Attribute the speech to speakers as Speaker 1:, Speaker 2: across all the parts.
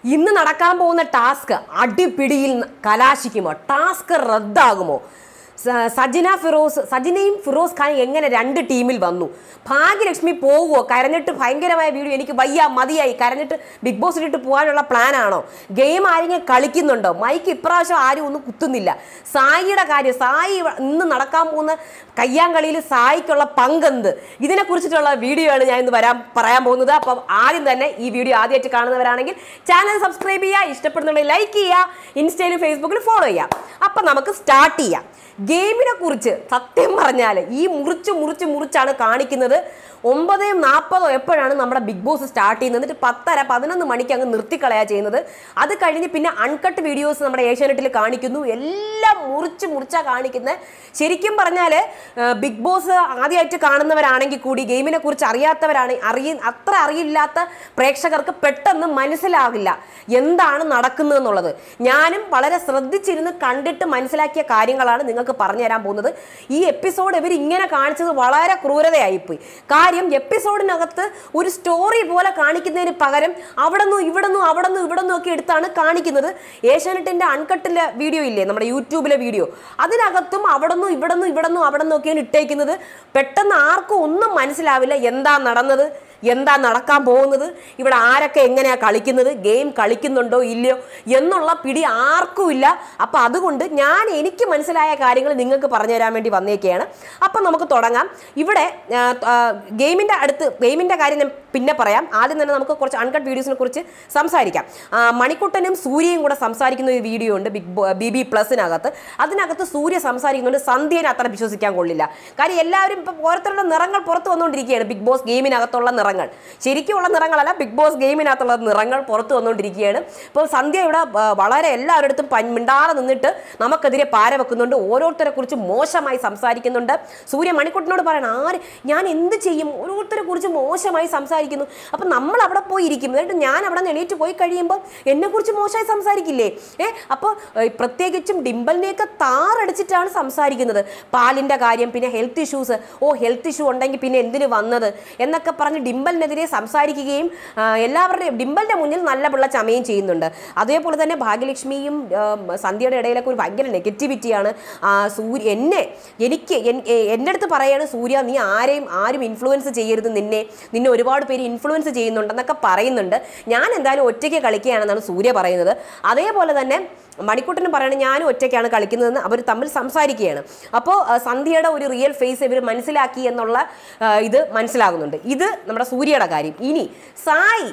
Speaker 1: ഇന്ന് നടക്കാൻ പോകുന്ന ടാസ്ക് അടിപിടിയിൽ കലാശിക്കുമോ ടാസ്ക് റദ്ദാകുമോ സ- സജിന ഫിറോസ് സജിനയും ഫിറോസ് ഖാൻ എങ്ങനെ രണ്ട് ടീമിൽ വന്നു ഭാഗ്യലക്ഷ്മി പോവുമോ കരഞ്ഞിട്ട് ഭയങ്കരമായ വീഡിയോ എനിക്ക് വയ്യ മതിയായി കരഞ്ഞിട്ട് ബിഗ് ബോസ് ഇട്ടിട്ട് പോകാനുള്ള പ്ലാൻ ആണോ ഗെയിം ആരെങ്കിലും കളിക്കുന്നുണ്ടോ മൈക്ക് ഇപ്രാവശ്യം ആരും ഒന്നും കുത്തുന്നില്ല സായിയുടെ കാര്യം സായി ഇവ- ഇന്ന് നടക്കാൻ പോകുന്ന കയ്യാങ്കളിയിൽ സായിക്കുള്ള പങ്കെന്ത് ഇതിനെ കുറിച്ചിട്ടുള്ള വീഡിയോ ആണ് ഞാൻ ഇന്ന് വരാൻ പറയാൻ പോകുന്നത് അപ്പം ആദ്യം തന്നെ ഈ വീഡിയോ ആദ്യമായിട്ട് കാണുന്നവരാണെങ്കിൽ ചാനൽ സബ്സ്ക്രൈബ് ചെയ്യുക ഇഷ്ടപ്പെടുന്നുണ്ടെങ്കിൽ ലൈക്ക് ചെയ്യുക ഇൻസ്റ്റയിലും ഫേസ്ബുക്കിലും ഫോളോ ചെയ്യാം അപ്പം നമുക്ക് സ്റ്റാർട്ട് ചെയ്യാം ഗെയിമിനെ കുറിച്ച് സത്യം പറഞ്ഞാൽ ഈ മുറിച്ച് മുറിച്ച് മുറിച്ചാണ് കാണിക്കുന്നത് ഒമ്പതോ നാൽപ്പതോ എപ്പോഴാണ് നമ്മുടെ ബിഗ് ബോസ് സ്റ്റാർട്ട് ചെയ്യുന്നത് എന്നിട്ട് പത്തര പതിനൊന്ന് മണിക്ക് അങ്ങ് നിർത്തിക്കളയാ ചെയ്യുന്നത് അത് കഴിഞ്ഞ് പിന്നെ അൺകട്ട് വീഡിയോസ് നമ്മുടെ ഏഷ്യാനെറ്റിൽ കാണിക്കുന്നു എല്ലാം മുറിച്ച് മുറിച്ചാ കാണിക്കുന്നത് ശരിക്കും പറഞ്ഞാൽ ബിഗ് ബോസ് ആദ്യമായിട്ട് കാണുന്നവരാണെങ്കിൽ കൂടി ഗെയിമിനെ കുറിച്ച് അറിയാത്തവരാണ് അറിയ അത്ര അറിയില്ലാത്ത പ്രേക്ഷകർക്ക് പെട്ടെന്ന് മനസ്സിലാകില്ല എന്താണ് നടക്കുന്നതെന്നുള്ളത് ഞാനും വളരെ ശ്രദ്ധിച്ചിരുന്ന് കണ്ടിട്ട് മനസ്സിലാക്കിയ കാര്യങ്ങളാണ് നിങ്ങൾക്ക് പറഞ്ഞു തരാൻ പോകുന്നത് ഈ എപ്പിസോഡ് ഇവർ ഇങ്ങനെ കാണിച്ചത് വളരെ ക്രൂരതയായിപ്പോയി കാര്യം എപ്പിസോഡിനകത്ത് ഒരു സ്റ്റോറി പോലെ കാണിക്കുന്നതിന് പകരം അവിടെ നിന്നും ഇവിടെ നിന്നും അവിടെ നിന്നും ഇവിടെ നിന്നും ഒക്കെ എടുത്താണ് കാണിക്കുന്നത് ഏഷ്യാനെറ്റിന്റെ അൺകട്ടിലെ വീഡിയോ ഇല്ലേ നമ്മുടെ യൂട്യൂബിലെ വീഡിയോ അതിനകത്തും അവിടെ നിന്നും ഇവിടെ നിന്നും ഇവിടെ നിന്നും അവിടെ നിന്നും ഒക്കെയാണ് ഇട്ടേക്കുന്നത് പെട്ടെന്ന് ആർക്കും ഒന്നും മനസ്സിലാവില്ല എന്താ നടന്നത് എന്താ നടക്കാൻ പോകുന്നത് ഇവിടെ ആരൊക്കെ എങ്ങനെയാ കളിക്കുന്നത് ഗെയിം കളിക്കുന്നുണ്ടോ ഇല്ലയോ എന്നുള്ള പിടി ആർക്കും ഇല്ല അപ്പം അതുകൊണ്ട് ഞാൻ എനിക്ക് മനസ്സിലായ കാര്യങ്ങൾ നിങ്ങൾക്ക് പറഞ്ഞു തരാൻ വേണ്ടി വന്നേക്കുകയാണ് അപ്പം നമുക്ക് തുടങ്ങാം ഇവിടെ ഗെയിമിൻ്റെ അടുത്ത് ഗെയിമിൻ്റെ കാര്യം ഞാൻ പിന്നെ പറയാം ആദ്യം തന്നെ നമുക്ക് കുറച്ച് അൺകട്ട് വീഡിയോസിനെ കുറിച്ച് സംസാരിക്കാം ആ, മണിക്കുട്ടനും സൂര്യയും കൂടെ സംസാരിക്കുന്ന ഒരു വീഡിയോ ഉണ്ട് ബിഗ് ബി ബി പ്ലസിനകത്ത് അതിനകത്ത് സൂര്യ സംസാരിക്കുന്നുണ്ട് സന്ധ്യനെ അത്ര വിശ്വസിക്കാൻ കൊള്ളില്ല കാര്യം എല്ലാവരും ഇപ്പം ഓരോരുത്തരുടെ നിറങ്ങൾ പുറത്ത് വന്നുകൊണ്ടിരിക്കുകയാണ് ബിഗ് ബോസ് ഗെയിമിനകത്തുള്ള നിറങ്ങൾ ശരിക്കുമുള്ള നിറങ്ങളല്ല ബിഗ് ബോസ് ഗെയിമിനകത്തുള്ള നിറങ്ങൾ പുറത്ത് വന്നുകൊണ്ടിരിക്കുകയാണ് ഇപ്പോൾ സന്ധ്യ ഇവിടെ ആ, വളരെ എല്ലാവരുടെ അടുത്തും പൻ- മിണ്ടാതെ നിന്നിട്ട് നമുക്കെതിരെ പാര വെക്കുന്നുണ്ട് ഓരോരുത്തരെ കുറിച്ച് മോശമായി സംസാരിക്കുന്നുണ്ട് സൂര്യ മണിക്കുട്ടനോട് പറയണം ആര് ഞാൻ എന്ത് ചെയ്യും ഓരോരുത്തരെ കുറിച്ച് മോശമായി സംസാരിക്കുന്നു അപ്പം നമ്മൾ അവിടെ പോയി ഇരിക്കും എന്നിട്ട് ഞാൻ അവിടെ നിന്ന് എണീറ്റ് പോയി കഴിയുമ്പോൾ എന്നെക്കുറിച്ച് മോശമായി സംസാരിക്കില്ലേ ഏ അപ്പോൾ പ്രത്യേകിച്ചും ഡിംബലിനെയൊക്കെ താറടിച്ചിട്ടാണ് സംസാരിക്കുന്നത് പാലിൻ്റെ കാര്യം പിന്നെ ഹെൽത്ത് ഇഷ്യൂസ് ഓ ഹെൽത്ത് ഇഷ്യൂ ഉണ്ടെങ്കിൽ പിന്നെ എന്തിന് വന്നത് എന്നൊക്കെ പറഞ്ഞ് ഡിംബലിനെതിരെ സംസാരിക്കുകയും ആ, എല്ലാവരുടെയും ഡിംബലിൻ്റെ മുന്നിൽ നല്ല പിള്ള ചമയും ചെയ്യുന്നുണ്ട് അതേപോലെ തന്നെ ഭാഗ്യലക്ഷ്മിയും ആ, സന്ധ്യയുടെ ഇടയിലൊക്കെ ഒരു ഭയങ്കര നെഗറ്റിവിറ്റിയാണ് ആ, സൂര്യ എന്നെ എനിക്ക് എൻ- എ- എൻ്റെ അടുത്ത് പറയാണ് സൂര്യ നീ ആരെയും ആരും ഇൻഫ്ലുവൻസ് ചെയ്യരുത് നിന്നെ നിന്നെ ഒരുപാട് പേര് ഇൻഫ്ലുവൻസ് ചെയ്യുന്നുണ്ടെന്നൊക്കെ പറയുന്നുണ്ട് ഞാൻ എന്തായാലും ഒറ്റയ്ക്ക് കളിക്കുകയാണെന്നാണ് സൂര്യ പറയുന്നത് അതേപോലെ തന്നെ മണിക്കുട്ടനും പറയണത് ഞാനും ഒറ്റയ്ക്കാണ് കളിക്കുന്നതെന്ന് അവർ തമ്മിൽ സംസാരിക്കുകയാണ് അപ്പോൾ ആ, സന്ധ്യയുടെ ഒരു റിയൽ ഫേസ് ഇവർ മനസ്സിലാക്കി എന്നുള്ള ആ, ഇത് മനസ്സിലാകുന്നുണ്ട് ഇത് നമ്മുടെ സൂര്യയുടെ കാര്യം ഇനി സായി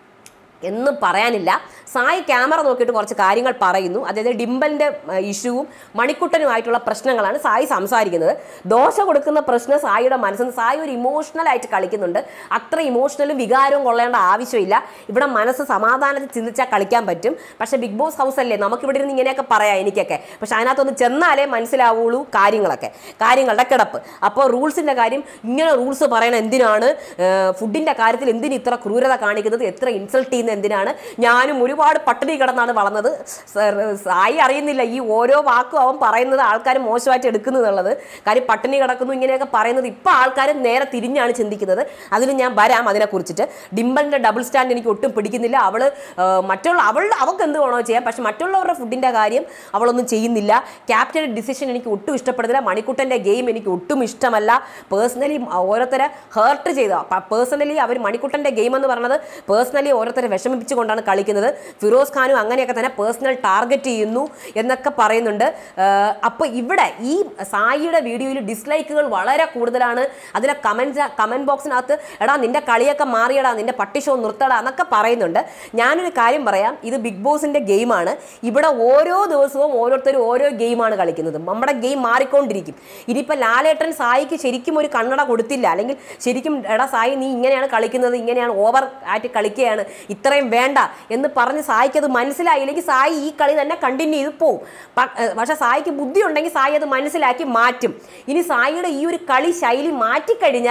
Speaker 1: എന്നും പറയാനില്ല സായി ക്യാമറ നോക്കിയിട്ട് കുറച്ച് കാര്യങ്ങൾ പറയുന്നു അതായത് ഡിംബലിൻ്റെ ഇഷ്യൂവും മണിക്കുട്ടനുമായിട്ടുള്ള പ്രശ്നങ്ങളാണ് സായി സംസാരിക്കുന്നത് ദോശ കൊടുക്കുന്ന പ്രശ്നം സായിയുടെ മനസ്സിൽ നിന്ന് സായി ഒരു ഇമോഷണൽ ആയിട്ട് കളിക്കുന്നുണ്ട് അത്ര ഇമോഷണലും വികാരവും കൊള്ളേണ്ട ആവശ്യമില്ല ഇവിടെ മനസ്സ് സമാധാനത്തിൽ ചിന്തിച്ചാൽ കളിക്കാൻ പറ്റും പക്ഷെ ബിഗ് ബോസ് ഹൗസ് അല്ലേ നമുക്കിവിടെ ഇരുന്ന് ഇങ്ങനെയൊക്കെ പറയാം എനിക്കൊക്കെ പക്ഷെ അതിനകത്തൊന്ന് ചെന്നാലേ മനസ്സിലാവുള്ളൂ കാര്യങ്ങളൊക്കെ കാര്യങ്ങളുടെ കിടപ്പ് അപ്പോൾ റൂൾസിൻ്റെ കാര്യം ഇങ്ങനെ റൂൾസ് പറയണ എന്തിനാണ് ഫുഡിൻ്റെ കാര്യത്തിൽ എന്തിന് ഇത്ര ക്രൂരത കാണിക്കുന്നത് എത്ര ഇൻസൾട്ട് ചെയ്യുന്നത് എന്തിനാണ് ഞാനും ഒരുപാട് പട്ടിണി കിടന്നാണ് വളർന്നത് സർ, സായി അറിയുന്നില്ല ഈ ഓരോ വാക്കും അവൻ പറയുന്നത് ആൾക്കാർ മോശമായിട്ട് എടുക്കുന്നു എന്നുള്ളത് കാര്യം പട്ടിണി കിടക്കുന്നു ഇങ്ങനെയൊക്കെ പറയുന്നത് ഇപ്പം ആൾക്കാർ നേരെ തിരിഞ്ഞാണ് ചിന്തിക്കുന്നത് അതിന് ഞാൻ വരാം അതിനെക്കുറിച്ചിട്ട് ഡിംബലിൻ്റെ ഡബിൾ സ്റ്റാൻഡ് എനിക്ക് ഒട്ടും പിടിക്കുന്നില്ല അവൾ മറ്റുള്ള അവളുടെ അവൾക്ക് എന്ത് വേണോ ചെയ്യാം പക്ഷെ മറ്റുള്ളവരുടെ ഫുഡിൻ്റെ കാര്യം അവളൊന്നും ചെയ്യുന്നില്ല ക്യാപ്റ്റൻ്റെ ഡിസിഷൻ എനിക്ക് ഒട്ടും ഇഷ്ടപ്പെടുന്നില്ല മണിക്കുട്ടൻ്റെ ഗെയിം എനിക്ക് ഒട്ടും ഇഷ്ടമല്ല പേഴ്സണലി ഓരോരുത്തരെ ഹേർട്ട് ചെയ്ത പേഴ്സണലി അവർ മണിക്കുട്ടൻ്റെ ഗെയിം എന്ന് പറയുന്നത് പേഴ്സണലി ഓരോരുത്തരെ വിഷമിപ്പിച്ചുകൊണ്ടാണ് കളിക്കുന്നത് ഫിറോസ് ഖാനും അങ്ങനെയൊക്കെ തന്നെ പേഴ്സണൽ ടാർഗറ്റ് ചെയ്യുന്നു എന്നൊക്കെ പറയുന്നുണ്ട് അപ്പോൾ ഇവിടെ ഈ സായിയുടെ വീഡിയോയിൽ ഡിസ്ലൈക്കുകൾ വളരെ കൂടുതലാണ് അതിലെ കമൻറ്റ് കമൻറ്റ് ബോക്സിനകത്ത് എടാ നിന്റെ കളിയൊക്കെ മാറിയടാ നിന്റെ പട്ടി ഷോ നിർത്തടാ എന്നൊക്കെ പറയുന്നുണ്ട് ഞാനൊരു കാര്യം പറയാം ഇത് ബിഗ് ബോസിൻ്റെ ഗെയിമാണ് ഇവിടെ ഓരോ ദിവസവും ഓരോരുത്തരും ഓരോ ഗെയിമാണ് കളിക്കുന്നത് നമ്മുടെ ഗെയിം മാറിക്കൊണ്ടിരിക്കും ഇനിയിപ്പോൾ ലാലേട്ടൻ സായിക്ക് ശരിക്കും ഒരു കണ്ണട കൊടുത്തില്ല അല്ലെങ്കിൽ ശരിക്കും എടാ സായി നീ ഇങ്ങനെയാണ് കളിക്കുന്നത് ഇങ്ങനെയാണ് ഓവർ ആയിട്ട് കളിക്കുകയാണ് ഇത്രയും വേണ്ട എന്ന് പറഞ്ഞ് സായിക്ക് അത് മനസ്സിലായില്ലെങ്കിൽ സായി ഈ കളി തന്നെ കണ്ടിന്യൂ ചെയ്ത് പോവും പ- ഏഹ് പക്ഷെ സായിക്ക് ബുദ്ധി ഉണ്ടെങ്കിൽ സായി അത് മനസ്സിലാക്കി മാറ്റും ഇനി സായിയുടെ ഈ ഒരു കളി ശൈലി മാറ്റിക്കഴിഞ്ഞാൽ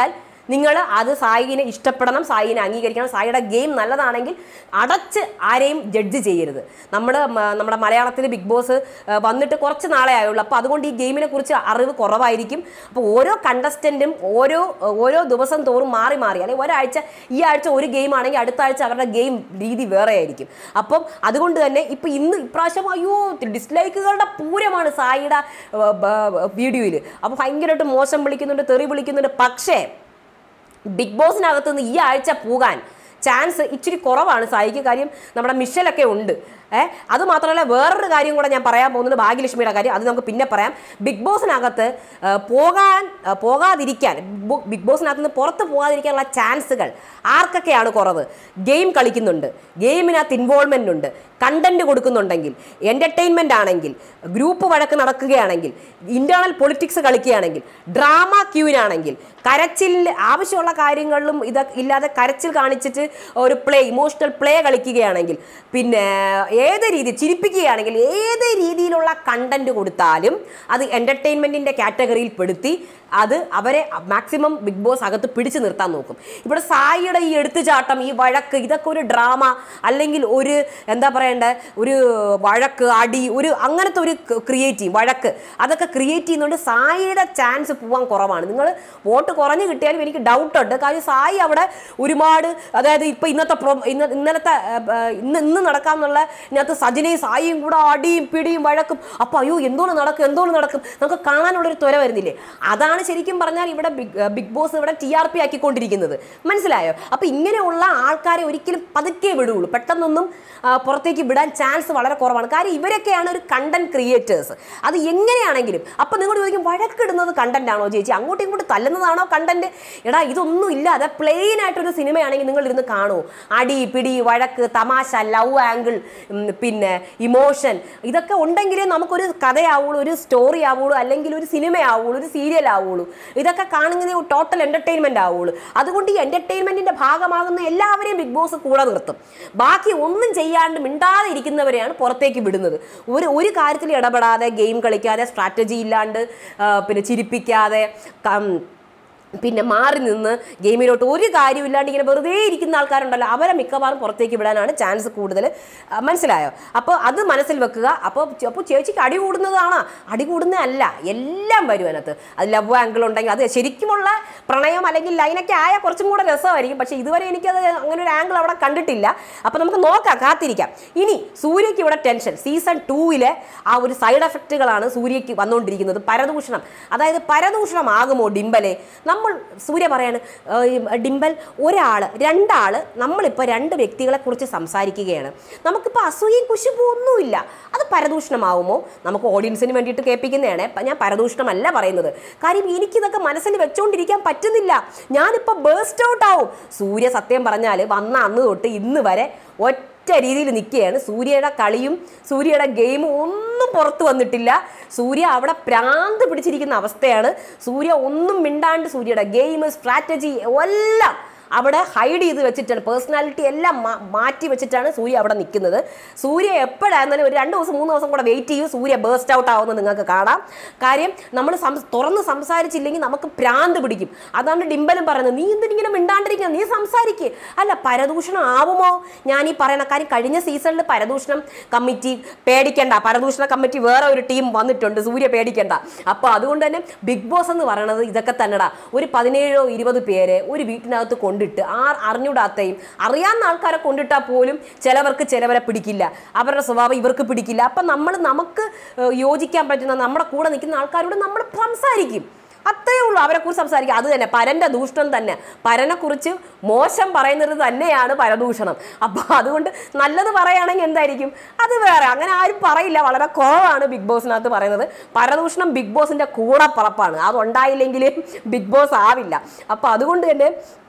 Speaker 1: നിങ്ങൾ അത് സായിനെ ഇഷ്ടപ്പെടണം സായിനെ അംഗീകരിക്കണം സായിയുടെ ഗെയിം നല്ലതാണെങ്കിൽ അടച്ച് ആരെയും ജഡ്ജ് ചെയ്യരുത് നമ്മുടെ മ- നമ്മുടെ മലയാളത്തിൽ ബിഗ് ബോസ് ആ, വന്നിട്ട് കുറച്ച് നാളെ ആയുള്ളൂ അപ്പോൾ അതുകൊണ്ട് ഈ ഗെയിമിനെ കുറിച്ച് അറിവ് കുറവായിരിക്കും അപ്പോൾ ഓരോ കണ്ടസ്റ്റൻറ്റും ഓരോ ഓരോ ദിവസം തോറും മാറി മാറി അല്ലെങ്കിൽ ഒരാഴ്ച ഈ ആഴ്ച ഒരു ഗെയിം ആണെങ്കിൽ അടുത്ത ആഴ്ച അവരുടെ ഗെയിം രീതി വേറെ ആയിരിക്കും അപ്പം അതുകൊണ്ട് തന്നെ ഇപ്പം ഇന്ന് ഇപ്രാവശ്യം അയ്യോ ഡിസ്ലൈക്കുകളുടെ പൂരമാണ് സായിയുടെ വീഡിയോയിൽ അപ്പോൾ ഭയങ്കരമായിട്ട് മോശം വിളിക്കുന്നുണ്ട് തെറി വിളിക്കുന്നുണ്ട് പക്ഷേ ബിഗ് ബോസിനകത്ത് നിന്ന് ഈ ആഴ്ച പോകാൻ ചാൻസ് ഇച്ചിരി കുറവാണ് സായിക്ക് കാര്യം നമ്മുടെ മിഷലൊക്കെ ഉണ്ട് ഏ അത് മാത്രമല്ല വേറൊരു കാര്യം കൂടെ ഞാൻ പറയാൻ പോകുന്നത് ഭാഗ്യലക്ഷ്മിയുടെ കാര്യം അത് നമുക്ക് പിന്നെ പറയാം ബിഗ് ബോസിനകത്ത് ആ, പോകാൻ ആ, പോകാതിരിക്കാൻ ബു- ബിഗ് ബോസിനകത്ത് നിന്ന് പുറത്ത് പോകാതിരിക്കാനുള്ള ചാൻസുകൾ ആർക്കൊക്കെയാണ് കുറവ് ഗെയിം കളിക്കുന്നുണ്ട് ഗെയിമിനകത്ത് ഇൻവോൾവ്മെൻ്റ് ഉണ്ട് കണ്ടന്റ് കൊടുക്കുന്നുണ്ടെങ്കിൽ എൻ്റർടൈൻമെൻ്റ് ആണെങ്കിൽ ഗ്രൂപ്പ് വഴക്ക് നടക്കുകയാണെങ്കിൽ ഇന്റേണൽ പൊളിറ്റിക്സ് കളിക്കുകയാണെങ്കിൽ ഡ്രാമ ക്യൂവിനാണെങ്കിൽ കരച്ചിൽ ആവശ്യമുള്ള കാര്യങ്ങളിലും ഇത് ഇല്ലാതെ കരച്ചിൽ കാണിച്ചിട്ട് ഒരു പ്ലേ ഇമോഷണൽ പ്ലേ കളിക്കുകയാണെങ്കിൽ പിന്നെ ഏത് രീതി ചിരിപ്പിക്കുകയാണെങ്കിൽ ഏത് രീതിയിലുള്ള കണ്ടന്റ് കൊടുത്താലും അത് എൻ്റർടൈൻമെൻറ്റിൻ്റെ കാറ്റഗറിയിൽ പെടുത്തി അത് അവരെ മാക്സിമം ബിഗ് ബോസ് അകത്ത് പിടിച്ചു നിർത്താൻ നോക്കും ഇവിടെ സായിയുടെ ഈ എടുത്തുചാട്ടം ഈ വഴക്ക് ഇതൊക്കെ ഒരു ഡ്രാമ അല്ലെങ്കിൽ ഒരു എന്താ പറയണ്ടേ ഒരു വഴക്ക് അടി ഒരു അങ്ങനത്തെ ഒരു ക്രിയേറ്റീവ് വഴക്ക് അതൊക്കെ ക്രിയേറ്റ് ചെയ്യുന്നതുകൊണ്ട് സായിയുടെ ചാൻസ് പോകാൻ കുറവാണ് നിങ്ങൾ വോട്ട് കുറഞ്ഞു കിട്ടിയാലും എനിക്ക് ഡൗട്ട് ഉണ്ട് കാര്യം സായി അവിടെ ഒരുപാട് അതായത് ഇപ്പൊ ഇന്നത്തെ പ്രൊ ഇന്ന ഇന്നലത്തെ ആ, ആ, ഇന്ന് ഇന്ന് നടക്കാമെന്നുള്ള ഇതിനകത്ത് സജിനയും സായിയും കൂടെ അടിയും പിടിയും വഴക്കും അപ്പൊ അയ്യോ എന്തോന്ന് നടക്കും എന്തോന്ന് നടക്കും നമുക്ക് കാണാനുള്ളൊരു ത്വര വരുന്നില്ലേ അതാണ് ശരിക്കും പറഞ്ഞാൽ ഇവിടെ ബിഗ് ബിഗ് ബോസ് ഇവിടെ ടി ആർ പി ആക്കിക്കൊണ്ടിരിക്കുന്നത് മനസ്സിലായോ അപ്പൊ ഇങ്ങനെയുള്ള ആൾക്കാരെ ഒരിക്കലും പതുക്കെ വിടുകയുള്ളൂ പെട്ടെന്നൊന്നും ആ, പുറത്തേക്ക് വിടാൻ ചാൻസ് വളരെ കുറവാണ് കാര്യം ഇവരൊക്കെയാണ് ഒരു കണ്ടന്റ് ക്രിയേറ്റേഴ്സ് അത് എങ്ങനെയാണെങ്കിലും അപ്പൊ നിങ്ങൾ ചോദിക്കും വഴക്കിടുന്നത് കണ്ടന്റ് ആണോ ചേച്ചി അങ്ങോട്ടും ഇങ്ങോട്ടും തല്ലുന്നതാണോ കണ്ടന്റ് എടാ ഇതൊന്നും ഇല്ലാതെ പ്ലെയിൻ ആയിട്ടൊരു സിനിമയാണെങ്കിൽ നിങ്ങൾ ഇരുന്ന് കാണുമോ അടി പിടി വഴക്ക് തമാശ ലവ് ആംഗിൾ പിന്നെ ഇമോഷൻ ഇതൊക്കെ ഉണ്ടെങ്കിലേ നമുക്കൊരു കഥയാവുള്ളൂ ഒരു സ്റ്റോറി ആവുള്ളൂ അല്ലെങ്കിൽ ഒരു സിനിമ ആവുള്ളൂ ഒരു സീരിയൽ ആവുള്ളൂ ഇതൊക്കെ കാണുന്നത് ടോട്ടൽ എന്റർടൈൻമെന്റ് ആവുള്ളൂ അതുകൊണ്ട് ഈ എന്റർടൈൻമെന്റിന്റെ ഭാഗമാകുന്ന എല്ലാവരെയും ബിഗ് ബോസ് കൂടെ നിർത്തും ബാക്കി ഒന്നും ചെയ്യാണ്ട് മിണ്ടാതെ ഇരിക്കുന്നവരെയാണ് പുറത്തേക്ക് വിടുന്നത് ഒരു ഒരു കാര്യത്തിൽ ഇടപെടാതെ ഗെയിം കളിക്കാതെ സ്ട്രാറ്റജി ഇല്ലാണ്ട് ആ, പിന്നെ ചിരിപ്പിക്കാതെ കം- പിന്നെ മാറി നിന്ന് ഗെയിമിലോട്ട് ഒരു കാര്യമില്ലാണ്ട് ഇങ്ങനെ വെറുതെ ഇരിക്കുന്ന ആൾക്കാരുണ്ടല്ലോ അവരെ മിക്കവാറും പുറത്തേക്ക് വിടാനാണ് ചാൻസ് കൂടുതൽ ആ, മനസ്സിലായോ അപ്പോൾ അത് മനസ്സിൽ വെക്കുക അപ്പോൾ അപ്പോൾ ചേച്ചിക്ക് അടി കൂടുന്നതാണോ അടി കൂടുന്നതല്ല എല്ലാം വരും അതിനകത്ത് അത് ലവ് ആംഗിൾ ഉണ്ടെങ്കിൽ അത് ശരിക്കുമുള്ള പ്രണയം അല്ലെങ്കിൽ ലൈനൊക്കെ ആയാൽ കുറച്ചും കൂടെ രസമായിരിക്കും പക്ഷേ ഇതുവരെ എനിക്കത് അങ്ങനെ ഒരു ആംഗിൾ അവിടെ കണ്ടിട്ടില്ല അപ്പോൾ നമുക്ക് നോക്കാം കാത്തിരിക്കാം ഇനി സൂര്യയ്ക്ക് ഇവിടെ ടെൻഷൻ സീസൺ ടൂവിലെ ആ ഒരു സൈഡ് എഫക്റ്റുകളാണ് സൂര്യയ്ക്ക് വന്നുകൊണ്ടിരിക്കുന്നത് പരദൂഷണം അതായത് പരദൂഷണമാകുമോ ഡിംബലെ നമ്മൾ സൂര്യ പറയാണ് "ഏഹ്, ഈ ഡിംബൽ ഒരാൾ രണ്ടാൾ നമ്മളിപ്പോൾ രണ്ട് വ്യക്തികളെ കുറിച്ച് സംസാരിക്കുകയാണ് നമുക്കിപ്പോൾ അസൂയയും കുശുമ്പും ഒന്നുമില്ല അത് പരദൂഷണമാവുമോ നമുക്ക് ഓഡിയൻസിന് വേണ്ടിയിട്ട് കേൾപ്പിക്കുന്നതാണ് പ- ഞാൻ പരദൂഷണമല്ല പറയുന്നത് കാര്യം എനിക്കിതൊക്കെ മനസ്സിൽ വെച്ചുകൊണ്ടിരിക്കാൻ പറ്റുന്നില്ല ഞാനിപ്പോൾ ബേസ്റ്റ് ഔട്ട് ആവും സൂര്യ സത്യം പറഞ്ഞാൽ വന്ന അന്ന് തൊട്ട് ഇന്ന് വരെ ഒറ്റ രീതിയിൽ നിൽക്കുകയാണ് സൂര്യയുടെ കളിയും സൂര്യയുടെ ഗെയിമും ഒന്നും പുറത്തു വന്നിട്ടില്ല സൂര്യ അവിടെ പ്രാന്ത് പിടിച്ചിരിക്കുന്ന അവസ്ഥയാണ് സൂര്യ ഒന്നും മിണ്ടാണ്ട് സൂര്യയുടെ ഗെയിം സ്ട്രാറ്റജി എല്ലാം അവിടെ ഹൈഡ് ചെയ്ത് വെച്ചിട്ടാണ് പേഴ്സണാലിറ്റി എല്ലാം മാ- മാറ്റി വെച്ചിട്ടാണ് സൂര്യ അവിടെ നിൽക്കുന്നത് സൂര്യ എപ്പോഴായിരുന്നാലും ഒരു രണ്ട് ദിവസം മൂന്ന് ദിവസം കൂടെ വെയിറ്റ് ചെയ്യും സൂര്യ ബേസ്റ്റ് ഔട്ട് ആവുമെന്ന് നിങ്ങൾക്ക് കാണാം കാര്യം നമ്മൾ തുറന്ന് സംസാരിച്ചില്ലെങ്കിൽ നമുക്ക് പ്രാന്ത് പിടിക്കും അതാണ് ഡിംബലും പറയുന്നത് നീ എന്തിനിങ്ങനെ മിണ്ടാണ്ടിരിക്കുക നീ സംസാരിക്കുക അല്ല പരദൂഷണം ആവുമോ ഞാൻ ഈ പറയുന്ന കാര്യം കഴിഞ്ഞ സീസണിൽ പരദൂഷണം കമ്മിറ്റി പേടിക്കണ്ട പരദൂഷണ കമ്മിറ്റി വേറെ ഒരു ടീം വന്നിട്ടുണ്ട് സൂര്യ പേടിക്കണ്ട അപ്പോൾ അതുകൊണ്ട് തന്നെ ബിഗ് ബോസ് എന്ന് പറയുന്നത് ഇതൊക്കെ തന്നെടാ ഒരു പതിനേഴോ ഇരുപത് പേരെ ഒരു വീട്ടിനകത്ത് കൊണ്ടിട്ട് ആർ അറിഞ്ഞൂടാത്തയും അറിയാവുന്ന ആൾക്കാരെ കൊണ്ടിട്ടാൽ പോലും ചിലവർക്ക് ചിലവരെ പിടിക്കില്ല അവരുടെ സ്വഭാവം ഇവർക്ക് പിടിക്കില്ല അപ്പം നമ്മൾ നമുക്ക് ഏഹ്, യോജിക്കാൻ പറ്റുന്ന നമ്മുടെ കൂടെ നിൽക്കുന്ന ആൾക്കാരോട് നമ്മൾ സംസാരിക്കും അത്രേ ഉള്ളൂ അവരെ കുറിച്ച് സംസാരിക്കുക അത് തന്നെ പരന്റെ ദൂഷണം തന്നെ പരനെ കുറിച്ച് മോശം പറയുന്നത് തന്നെയാണ് പരദൂഷണം അപ്പൊ അതുകൊണ്ട് നല്ലത് പറയുകയാണെങ്കിൽ എന്തായിരിക്കും അത് വേറെ അങ്ങനെ ആരും പറയില്ല വളരെ കുറവാണ് ബിഗ് ബോസിനകത്ത് പറയുന്നത് പരദൂഷണം ബിഗ് ബോസിന്റെ കൂടെ പറപ്പാണ് അതുണ്ടായില്ലെങ്കിൽ ബിഗ് ബോസ് ആവില്ല അപ്പൊ അതുകൊണ്ട് തന്നെ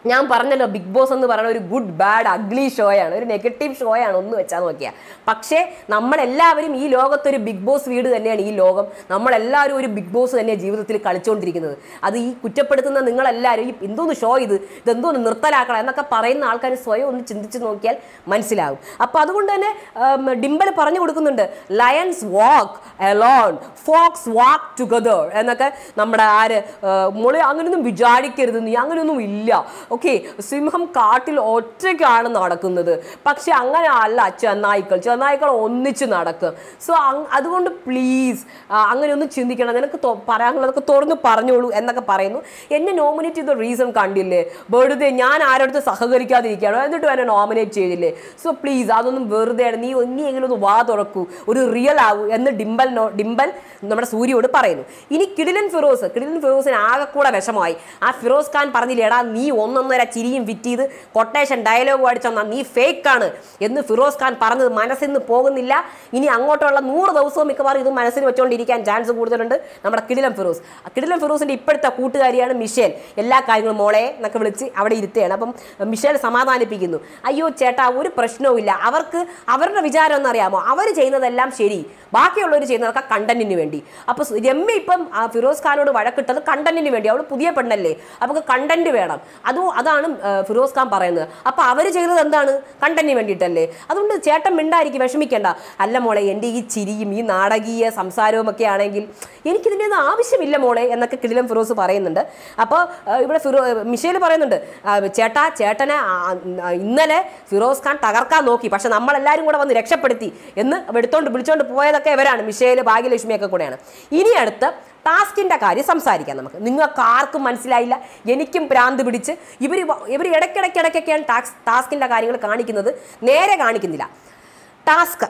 Speaker 1: ഞാൻ പറഞ്ഞല്ലോ ബിഗ് ബോസ് എന്ന് പറയുന്ന ഒരു ഗുഡ് ബാഡ് അഗ്ലി ഷോയാണ് ഒരു നെഗറ്റീവ് ഷോയാണ് ഒന്ന് വെച്ചാൽ നോക്കിയാൽ പക്ഷേ നമ്മളെല്ലാവരും ഈ ലോകത്തൊരു ബിഗ് ബോസ് വീട് തന്നെയാണ് ഈ ലോകം നമ്മളെല്ലാവരും ഒരു ബിഗ് ബോസ് തന്നെയാണ് ജീവിതത്തിൽ കളിച്ചുകൊണ്ടിരിക്കുന്നത് അത് ഈ കുറ്റപ്പെടുത്തുന്ന നിങ്ങളെല്ലാവരും ഈ എന്തോന്ന് ഷോ ഇത് ഇതെന്തോന്ന് നിർത്തലാക്കണം എന്നൊക്കെ പറയുന്ന ആൾക്കാർ സ്വയം ഒന്ന് ചിന്തിച്ച് നോക്കിയാൽ മനസ്സിലാകും അപ്പോൾ അതുകൊണ്ട് തന്നെ ഉം, ഡിംബൽ പറഞ്ഞു കൊടുക്കുന്നുണ്ട് lions walk alone fox walk together എന്നൊക്കെ നമ്മുടെ ആര് മോളെ അങ്ങനെയൊന്നും വിചാരിക്കരുത് നീ അങ്ങനെയൊന്നും ഇല്ല ഓക്കെ സിംഹം കാട്ടിൽ ഒറ്റയ്ക്കാണ് നടക്കുന്നത് പക്ഷെ അങ്ങനെ അല്ല ചെന്നായ്ക്കൾ ചെന്നായ്ക്കൾ ഒന്നിച്ച് നടക്കും സോ അതുകൊണ്ട് പ്ലീസ് അങ്ങനെയൊന്നും ചിന്തിക്കണം നിനക്ക് തൊ- പറയാനുള്ളതൊക്കെ തുറന്ന് പറഞ്ഞോളൂ എന്നൊക്കെ പറയുന്നു എന്നെ നോമിനേറ്റ് ചെയ്ത റീസൺ കണ്ടില്ലേ വെറുതെ ഞാൻ ആരോടത്ത് സഹകരിക്കാതിരിക്കുകയാണോ എന്നിട്ട് എന്നെ നോമിനേറ്റ് ചെയ്തില്ലേ സോ പ്ലീസ് അതൊന്നും വെറുതെയാണ് നീ ഇനിയെങ്കിലും ഒന്ന് വാ തുറക്കൂ ഒരു റിയൽ ആവൂ എന്ന് ഡിംബൽ നോ ഡിംബൽ നമ്മുടെ സൂര്യയോട് പറയുന്നു ഇനി കിടിലൻ ഫിറോസ് കിടിലൻ ഫിറോസിന് ആകെ കൂടെ വിഷമമായി ആ ഫിറോസ് ഖാൻ പറഞ്ഞില്ലേ എടാ നീ ഒന്നൊന്നര ചിരിയും വിറ്റ് ചെയ്ത് കൊട്ടേഷൻ ഡയലോഗ് അടിച്ചെന്നാ നീ ഫേക്ക് ആണ് എന്ന് ഫിറോസ് ഖാൻ പറഞ്ഞത് മനസ്സിൽ നിന്ന് പോകുന്നില്ല ഇനി അങ്ങോട്ടുള്ള നൂറ് ദിവസവും മിക്കവാറും ഇത് മനസ്സിൽ വെച്ചുകൊണ്ടിരിക്കാൻ ചാൻസ് കൂടുതലുണ്ട് നമ്മുടെ കിടിലം ഫിറോസ് ആ കിടിലം ഫിറോസിന്റെ ഇപ്പോഴത്തെ കൂട്ടുകാരിയാണ് മിഷേൽ എല്ലാ കാര്യങ്ങളും മോളെ എന്നൊക്കെ വിളിച്ച് അവിടെ ഇരുത്തുകയാണ് അപ്പം മിഷേൽ സമാധാനിപ്പിക്കുന്നു അയ്യോ ചേട്ടാ ഒരു പ്രശ്നവും ഇല്ല അവർക്ക് അവരുടെ വിചാരം എന്നറിയാമോ അവർ ചെയ്യുന്നതെല്ലാം ശരി ബാക്കിയുള്ളവർ ചെയ്യുന്നതൊക്കെ കണ്ടന്റിന് വേണ്ടി അപ്പോൾ രമ്യ ഇപ്പം ആ ഫിറോസ് ഖാനോട് വഴക്കിട്ടത് കണ്ടന്റിന് വേണ്ടി അവൾ പുതിയ പെണ്ണല്ലേ അവൾക്ക് കണ്ടന്റ് വേണം അതും അതാണ് ആ, ഫിറോസ് ഖാൻ പറയുന്നത് അപ്പോൾ അവർ ചെയ്തത് എന്താണ് കണ്ടന്റിന് വേണ്ടിയിട്ടല്ലേ അതുകൊണ്ട് ചേട്ടൻ മിണ്ടായിരിക്കും വിഷമിക്കേണ്ട അല്ല മോളെ എൻ്റെ ഈ ചിരിയും ഈ നാടകീയ സംസാരവും ഒക്കെ ആണെങ്കിൽ എനിക്കിതിൻ്റെ ഒന്നും ആവശ്യമില്ല മോളെ എന്നൊക്കെ കിടിലം ഫിറോസ് പറയുന്നുണ്ട് അപ്പോൾ ഇവിടെ ഫിറോ മിഷേൽ പറയുന്നുണ്ട് ആ, ചേട്ടാ ചേട്ടനെ ആ, ആ, ഇന്നലെ ഫിറോസ് ഖാൻ തകർക്കാൻ നോക്കി പക്ഷെ നമ്മളെല്ലാവരും കൂടെ വന്ന് രക്ഷപ്പെടുത്തി എന്ന് എടുത്തോണ്ട് വിളിച്ചോണ്ട് പോയതൊക്കെ ഇവരാണ് മിഷേൽ ഭാഗ്യലക്ഷ്മിയൊക്കെ കൂടെയാണ് ഇനി അടുത്ത് ടാസ്കിൻ്റെ കാര്യം സംസാരിക്കാം നമുക്ക് നിങ്ങൾക്ക് ആർക്കും മനസ്സിലായില്ല എനിക്കും ഭ്രാന്ത് പിടിച്ച് ഇവർ ഇവർ ഇടയ്ക്കിടയ്ക്കിടയ്ക്കൊക്കെയാണ് ടാക്സ് ടാസ്കിൻ്റെ കാര്യങ്ങൾ കാണിക്കുന്നത് നേരെ കാണിക്കുന്നില്ല ടാസ്ക്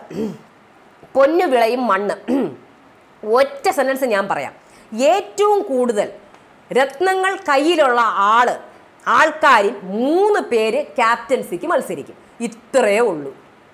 Speaker 1: പൊന്നു വിളയും മണ്ണ് ഒറ്റ സെൻറ്റൻസ് ഞാൻ പറയാം ഏറ്റവും കൂടുതൽ രത്നങ്ങൾ കയ്യിലുള്ള ആള് ആൾക്കാരിൽ മൂന്ന് പേര് ക്യാപ്റ്റൻസിക്ക് മത്സരിക്കും ഇത്രയേ ഉള്ളൂ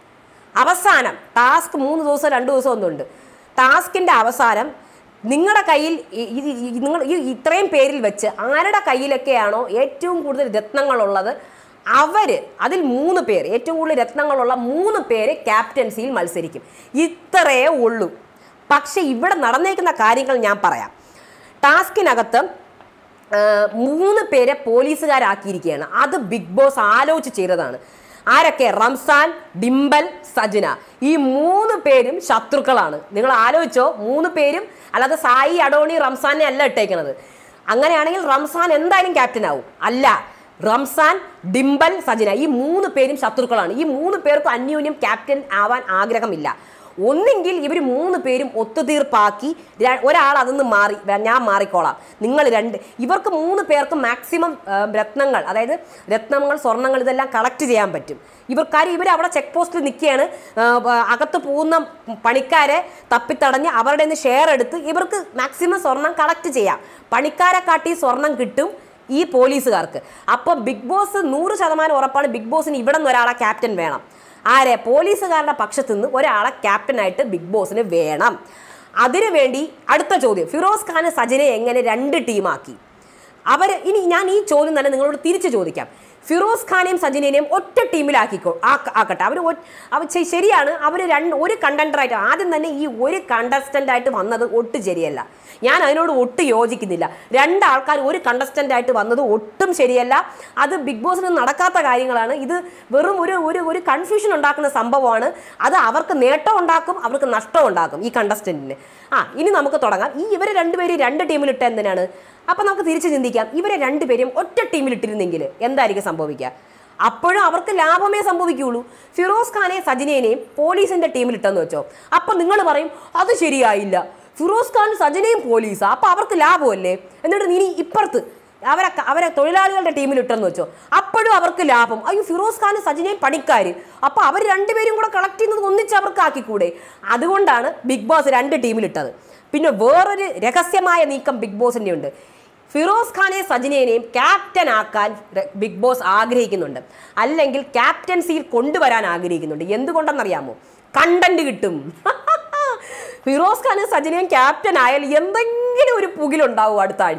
Speaker 1: അവസാനം ടാസ്ക് മൂന്ന് ദിവസം രണ്ട് ദിവസം ഒന്നുണ്ട് ടാസ്കിൻ്റെ അവസാനം നിങ്ങളുടെ കയ്യിൽ ഈ- ഈ- ഈ- നിങ്ങൾ ഈ ഇത്രയും പേരിൽ വെച്ച് ആരുടെ കയ്യിലൊക്കെയാണോ ഏറ്റവും കൂടുതൽ രത്നങ്ങളുള്ളത് അവര് അതിൽ മൂന്ന് പേര് ഏറ്റവും കൂടുതൽ രത്നങ്ങളുള്ള മൂന്ന് പേര് ക്യാപ്റ്റൻസിയിൽ മത്സരിക്കും ഇത്രയേ ഉള്ളൂ പക്ഷെ ഇവിടെ നടന്നേക്കുന്ന കാര്യങ്ങൾ ഞാൻ പറയാം ടാസ്കിനകത്ത് ആ, മൂന്ന് പേരെ പോലീസുകാരാക്കിയിരിക്കുകയാണ് അത് ബിഗ് ബോസ് ആലോചിച്ച് ചെയ്തതാണ് ആരൊക്കെ റംസാൻ ഡിംബൽ സജന ഈ മൂന്ന് പേരും ശത്രുക്കളാണ് നിങ്ങൾ ആലോചിച്ചോ മൂന്ന് പേരും അല്ലാതെ സായി അഡോണി റംസാനെ അല്ല ഇട്ടേക്കണത് അങ്ങനെയാണെങ്കിൽ റംസാൻ എന്തായാലും ക്യാപ്റ്റൻ ആവും അല്ല റംസാൻ ഡിംബൽ സജന ഈ മൂന്ന് പേരും ശത്രുക്കളാണ് ഈ മൂന്ന് പേർക്കും അന്യോന്യം ക്യാപ്റ്റൻ ആവാൻ ആഗ്രഹമില്ല ഒന്നെങ്കിൽ ഇവർ മൂന്ന് പേരും ഒത്തുതീർപ്പാക്കി ര- ഒരാൾ അതിന്ന് മാറി വേ- ഞാൻ മാറിക്കോളാം നിങ്ങൾ രണ്ട് ഇവർക്ക് മൂന്ന് പേർക്ക് മാക്സിമം രത്നങ്ങൾ അതായത് രത്നങ്ങൾ സ്വർണ്ണങ്ങൾ ഇതെല്ലാം കളക്ട് ചെയ്യാൻ പറ്റും ഇവർ കാര്യം ഇവർ അവിടെ ചെക്ക് പോസ്റ്റിൽ നിൽക്കുകയാണ് ആ, ബ- അകത്ത് പോകുന്ന പണിക്കാരെ തപ്പിത്തടഞ്ഞ് അവരുടെ നിന്ന് ഷെയർ എടുത്ത് ഇവർക്ക് മാക്സിമം സ്വർണം കളക്ട് ചെയ്യാം പണിക്കാരെ കാട്ടി സ്വർണം കിട്ടും ഈ പോലീസുകാർക്ക് അപ്പോൾ ബിഗ് ബോസ് നൂറ് ശതമാനം ഉറപ്പാണ് ബിഗ് ബോസിന് ഇവിടെ നിന്ന് ഒരാളെ ക്യാപ്റ്റൻ വേണം ആരെ പോലീസുകാരുടെ പക്ഷത്ത് നിന്ന് ഒരാളെ ക്യാപ്റ്റനായിട്ട് ബിഗ് ബോസിന് വേണം അതിനു വേണ്ടി അടുത്ത ചോദ്യം ഫിറോസ് ഖാൻ സജനെ എങ്ങനെ രണ്ട് ടീമാക്കി അവർ ഇനി ഞാൻ ഈ ചോദ്യം തന്നെ നിങ്ങളോട് തിരിച്ചു ചോദിക്കാം ഫിറോസ് ഖാനെയും സജിനെയും ഒറ്റ ടീമിലാക്കിക്കോ ആക്ക- ആക്കട്ടെ അവർ അവർ ശരിയാണ് അവർ രണ്ട് ഒരു കണ്ടന്ററായിട്ട് ആദ്യം തന്നെ ഈ ഒരു കണ്ടസ്റ്റന്റ് ആയിട്ട് വന്നത് ഒട്ടും ശരിയല്ല ഞാൻ അതിനോട് ഒട്ടും യോജിക്കുന്നില്ല രണ്ട് ആൾക്കാർ ഒരു കണ്ടസ്റ്റന്റ് ആയിട്ട് വന്നത് ഒട്ടും ശരിയല്ല അത് ബിഗ് ബോസിന് നടക്കാത്ത കാര്യങ്ങളാണ് ഇത് വെറും ഒരു ഒരു ഒരു കൺഫ്യൂഷൻ ഉണ്ടാക്കുന്ന സംഭവമാണ് അത് അവർക്ക് നേട്ടം ഉണ്ടാക്കും അവർക്ക് നഷ്ടം ഉണ്ടാക്കും ഈ കണ്ടസ്റ്റന്റിന് ആ ഇനി നമുക്ക് തുടങ്ങാം ഈ ഇവരെ രണ്ടുപേരും രണ്ട് ടീമിലിട്ട് എന്തിനാണ് അപ്പം നമുക്ക് തിരിച്ച് ചിന്തിക്കാം ഇവരെ രണ്ടുപേരും ഒറ്റ ടീമിലിട്ടിരുന്നെങ്കിൽ എന്തായിരിക്കും സംഭവിക്കുക അപ്പോഴും അവർക്ക് ലാഭമേ സംഭവിക്കുകയുള്ളൂ ഫിറോസ് ഖാനെ സജിനേനെയും പോലീസിന്റെ ടീമിലിട്ടെന്ന് വെച്ചോ അപ്പം നിങ്ങൾ പറയും അത് ശരിയായില്ല ഫിറോസ് ഖാൻ സജനയും പോലീസാ അപ്പം അവർക്ക് ലാഭമല്ലേ എന്നിട്ട് ഇനി ഇപ്പുറത്ത് അവരെ അവരെ തൊഴിലാളികളുടെ ടീമിൽ ഇട്ടെന്ന് വെച്ചോ അപ്പോഴും അവർക്ക് ലാഭം അയ്യോ ഫിറോസ് ഖാൻ സജിനയും പണിക്കാർ അപ്പൊ അവർ രണ്ടുപേരും കൂടെ കളക്ട് ചെയ്യുന്നത് ഒന്നിച്ച് അവർക്ക് ആക്കിക്കൂടെ അതുകൊണ്ടാണ് ബിഗ് ബോസ് രണ്ട് ടീമിലിട്ടത് പിന്നെ വേറൊരു രഹസ്യമായ നീക്കം ബിഗ് ബോസിന്റെ ഉണ്ട് ഫിറോസ് ഖാനെ സജിനേനെയും ക്യാപ്റ്റൻ ആക്കാൻ ര- ബിഗ് ബോസ് ആഗ്രഹിക്കുന്നുണ്ട് അല്ലെങ്കിൽ ക്യാപ്റ്റൻസിയിൽ കൊണ്ടുവരാൻ ആഗ്രഹിക്കുന്നുണ്ട് എന്തുകൊണ്ടെന്നറിയാമോ കണ്ടന്റ് കിട്ടും ഫിറോസ് ഖാനും സജിനയും ക്യാപ്റ്റൻ ആയാൽ എന്തെങ്കിലും ഒരു പുകിലുണ്ടാവും അടുത്ത ആഴ്ച